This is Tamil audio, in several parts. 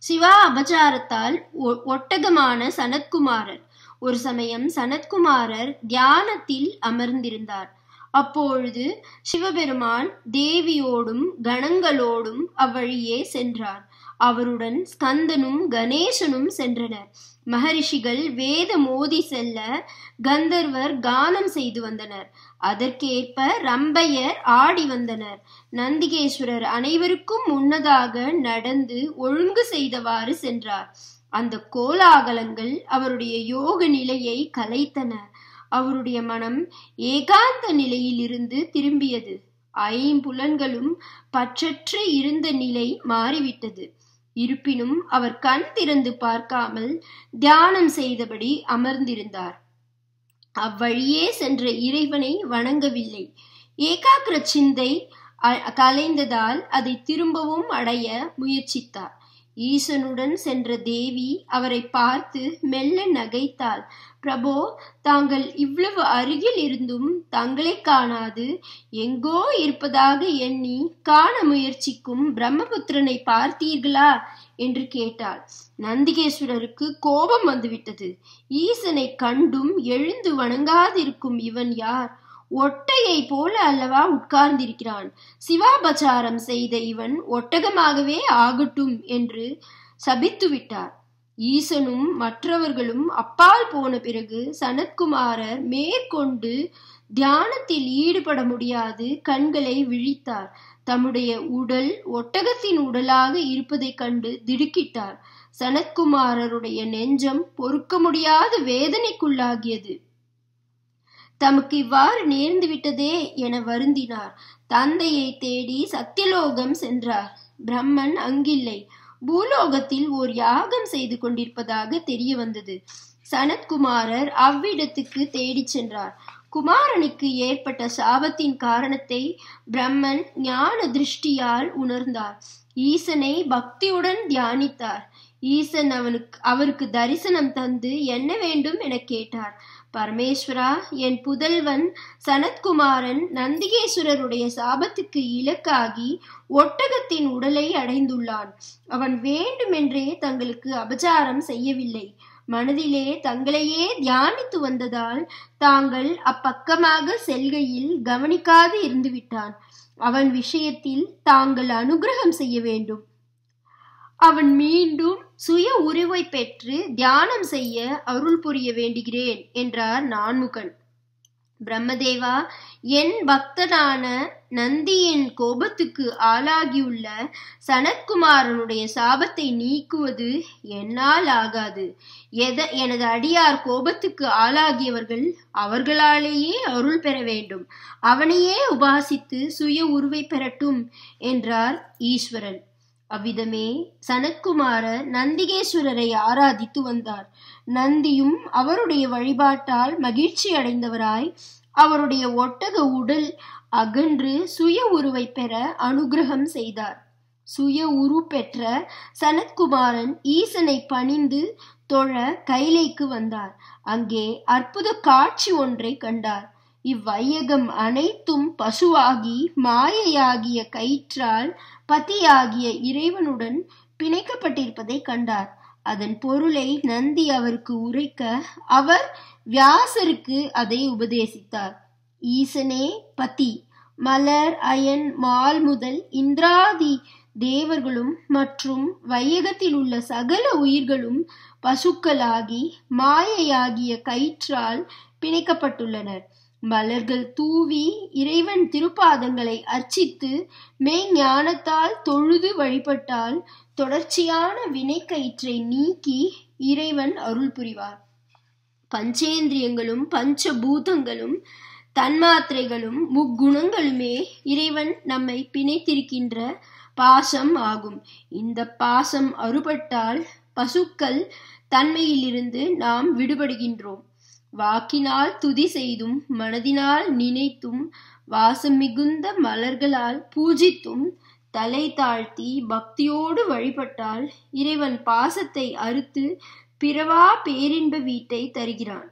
சிவா அபச்சாரத்தால் ஒ- ஒட்டகமான சனத்குமாரர் ஒரு சமயம் சனத்குமாரர் தியானத்தில் அமர்ந்திருந்தார் அப்பொழுது சிவபெருமான் தேவியோடும் கணங்களோடும் அவ்வழியே சென்றார் அவருடன் ஸ்கந்தனும் கணேசனும் சென்றனர் மகரிஷிகள் வேத மோதி செல்ல கந்தர்வர் கானம் செய்து வந்தனர் அதற்கேற்ப ரம்பையர் ஆடி வந்தனர் நந்திகேஸ்வரர் அனைவருக்கும் முன்னதாக நடந்து ஒழுங்கு செய்தவாறு சென்றார் அந்த கோலாகலங்கள் அவருடைய யோக நிலையை கலைத்தன அவருடைய மனம் ஏகாந்த நிலையிலிருந்து திரும்பியது ஐம்புலன்களும் பற்றற்று இருந்த நிலை மாறிவிட்டது இருப்பினும் அவர் கண் திறந்து பார்க்காமல் தியானம் செய்தபடி அமர்ந்திருந்தார் அவ்வழியே சென்ற இறைவனை வணங்கவில்லை ஏகாகிர சிந்தை அ- கலைந்ததால் அதை திரும்பவும் அடைய முயற்சித்தார் ஈசனுடன் சென்ற தேவி அவரை பார்த்து மெல்ல நகைத்தாள் பிரபோ தாங்கள் இவ்வளவு அருகில் இருந்தும் தங்களை காணாது எங்கோ இருப்பதாக எண்ணி காண முயற்சிக்கும் பிரம்மபுத்திரனை பார்த்தீர்களா என்று கேட்டாள் நந்திகேஸ்வரருக்கு கோபம் வந்துவிட்டது ஈசனை கண்டும் எழுந்து வணங்காதிருக்கும் இவன் யார் ஒட்டையை போல அல்லவா உட்கார்ந்திருக்கிறான் சிவாபச்சாரம் செய்த இவன் ஒட்டகமாகவே ஆகட்டும் என்று சபித்து விட்டார் ஈசனும் மற்றவர்களும் அப்பால் போன பிறகு சனத்குமாரர் மேற்கொண்டு தியானத்தில் ஈடுபட முடியாது கண்களை விழித்தார் தம்முடைய உடல் ஒட்டகத்தின் உடலாக இருப்பதைக் கண்டு திடுக்கிட்டார் சனத்குமாரருடைய நெஞ்சம் பொறுக்க முடியாத வேதனைக்குள்ளாகியது தமக்கு இவ்வாறு நேர்ந்து விட்டதே என வருந்தினார் தந்தையை தேடி சத்தியலோகம் சென்றார் பிரம்மன் அங்கில்லை பூலோகத்தில் ஓர் யாகம் செய்து கொண்டிருப்பதாக தெரிய வந்தது சனத்குமாரர் அவ்விடத்துக்கு தேடிச் சென்றார் குமாரனுக்கு ஏற்பட்ட சாபத்தின் காரணத்தை பிரம்மன் ஞான திருஷ்டியால் உணர்ந்தார் ஈசனை பக்தியுடன் தியானித்தார் ஈசன் அவனுக்கு அவருக்கு தரிசனம் தந்து என்ன வேண்டும் என கேட்டார் பரமேஸ்வரா என் புதல்வன் சனத்குமாரன் நந்திகேஸ்வரருடைய சாபத்துக்கு இலக்காகி ஒட்டகத்தின் உடலை அடைந்துள்ளான் அவன் வேண்டுமென்றே தங்களுக்கு அபச்சாரம் செய்யவில்லை மனதிலே தங்களையே தியானித்து வந்ததால் தாங்கள் அப்பக்கமாக செல்கையில் கவனிக்காது இருந்து விட்டான் அவன் விஷயத்தில் தாங்கள் அனுகிரகம் செய்ய வேண்டும் அவன் மீண்டும் சுய உருவை பெற்று தியானம் செய்ய அருள் புரிய வேண்டுகிறேன் என்றார் நான்முகன் பிரம்மதேவா என் பக்தனான நந்தியின் கோபத்துக்கு ஆளாகியுள்ள சனத்குமாரனுடைய சாபத்தை நீக்குவது என்னால் ஆகாது எத எனது அடியார் கோபத்துக்கு ஆளாகியவர்கள் அவர்களாலேயே அருள் பெற வேண்டும் அவனையே உபாசித்து சுய உருவை பெறட்டும் என்றார் ஈஸ்வரன் அவ்விதமே சனத்குமாரர் நந்திகேஸ்வரரை ஆராதித்து வந்தார் நந்தியும் அவருடைய வழிபாட்டால் மகிழ்ச்சி அடைந்தவராய் அவருடைய ஒட்டக உடல் அகன்று சுய உருவை பெற அனுகிரகம் செய்தார் சுய உரு பெற்ற சனத்குமாரன் ஈசனை பணிந்து தொழ கைலைக்கு வந்தார் அங்கே அற்புத காட்சி ஒன்றை கண்டார் இவ்வையகம் அனைத்தும் பசுவாகி மாயையாகிய கயிற்றால் பதியாகிய இறைவனுடன் பிணைக்கப்பட்டிருப்பதை கண்டார் அதன் பொருளை நந்தி அவருக்கு உரைக்க அவர் வியாசருக்கு அதை உபதேசித்தார் ஈசனே பதி மலர் அயன் மால் முதல் இந்திராதி தேவர்களும் மற்றும் வையகத்தில் உள்ள சகல உயிர்களும் பசுக்களாகி மாயையாகிய கயிற்றால் பிணைக்கப்பட்டுள்ளனர் மலர்கள் தூவி இறைவன் திருப்பாதங்களை அர்ச்சித்து மெய் ஞானத்தால் தொழுது வழிபட்டால் தொடர்ச்சியான வினைக்கயிற்றை நீக்கி இறைவன் அருள் புரிவார் பஞ்சேந்திரியங்களும் பஞ்சபூதங்களும் தன்மாத்திரைகளும் முக்குணங்களுமே இறைவன் நம்மை பிணைத்திருக்கின்ற பாசம் ஆகும் இந்த பாசம் அறுபட்டால் பசுக்கள் தன்மையிலிருந்து நாம் விடுபடுகின்றோம் வாக்கினால் துதி செய்தும் மனதினால் நினைத்தும் வாசம் மிகுந்த மலர்களால் பூஜித்தும் தலை தாழ்த்தி பக்தியோடு வழிபட்டால் இறைவன் பாசத்தை அறுத்து பிறவா பேரின்ப வீட்டை தருகிறான்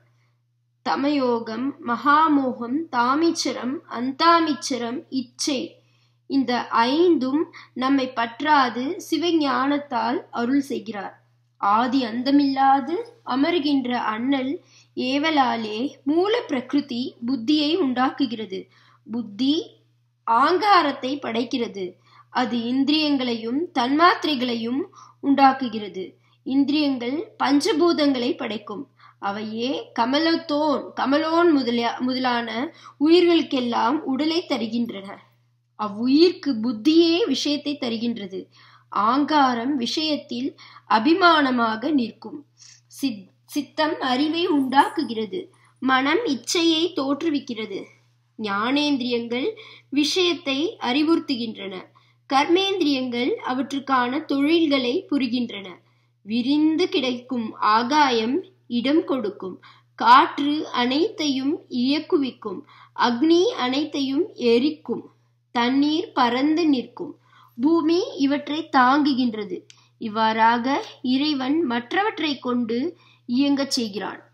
தமயோகம் மகாமோகம் தாமிச்சரம் அந்தாமிச்சரம் இச்சை இந்த ஐந்தும் நம்மை பற்றாது சிவஞானத்தால் அருள் செய்கிறார் ஆதி அந்தமில்லாது அமருகின்ற அண்ணல் ஏவலாலே மூல பிரகிருதி புத்தியை உண்டாக்குகிறது புத்தி ஆங்காரத்தை படைக்கிறது அது இந்திரியங்களையும் தன்மாத்திரைகளையும் உண்டாக்குகிறது இந்திரியங்கள் பஞ்சபூதங்களை படைக்கும் அவையே கமலத்தோன் கமலோன் முதலிய முதலான உயிர்களுக்கெல்லாம் உடலை தருகின்றன அவ்வுயிர்க்கு புத்தியே விஷயத்தை தருகின்றது ஆங்காரம் விஷயத்தில் அபிமானமாக நிற்கும் சித் சித்தம் அறிவை உண்டாக்குகிறது மனம் இச்சையை தோற்றுவிக்கிறது ஞானேந்திரியங்கள் விஷயத்தை அறிவுறுத்துகின்றன கர்மேந்திரியங்கள் அவற்றுக்கான தொழில்களை புரிகின்றன விரிந்து கிடைக்கும் ஆகாயம் இடம் கொடுக்கும் காற்று அனைத்தையும் இயக்குவிக்கும் அக்னி அனைத்தையும் எரிக்கும் தண்ணீர் பறந்து நிற்கும் பூமி இவற்றை தாங்குகின்றது இவ்வாறாக இறைவன் மற்றவற்றை கொண்டு இயங்கச் செய்கிறான்